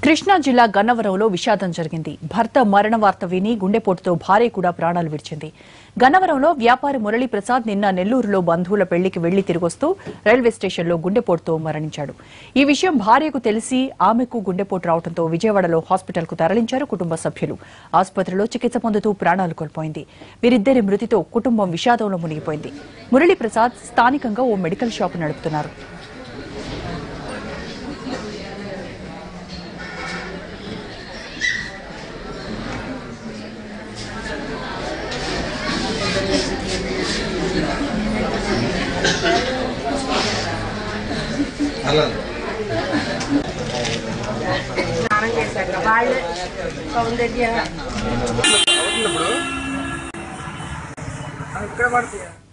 కృష్ణా జిల్లా గన్నవరంలో విషాదం జరిగింది భర్త మరణ వార్త విని గుండెపోటుతో భార్య కూడా ప్రాణాలు విడిచింది గన్నవరంలో వ్యాపారి మురళీ ప్రసాద్ నిన్న నెల్లూరులో బంధువుల పెళ్లికి వెళ్లి తిరిగొస్తూ రైల్వే స్టేషన్లో గుండెపోటుతో మరణించాడు ఈ విషయం భార్యకు తెలిసి ఆమెకు గుండెపోటు రావడంతో విజయవాడలో హాస్పిటల్కు తరలించారు కుటుంబ సభ్యులు ఆసుపత్రిలో చికిత్స పొందుతూ ప్రాణాలు కోల్పోయింది వీరిద్దరి మృతితో కుటుంబం విషాదంలో మునిగిపోయింది మురళీ ప్రసాద్ స్థానికంగా ఓ మెడికల్ షాపు నడుపుతున్నారు స్నానం చేశాక వాళ్ళే సౌందర్య ఇక్కడ పడుతుంది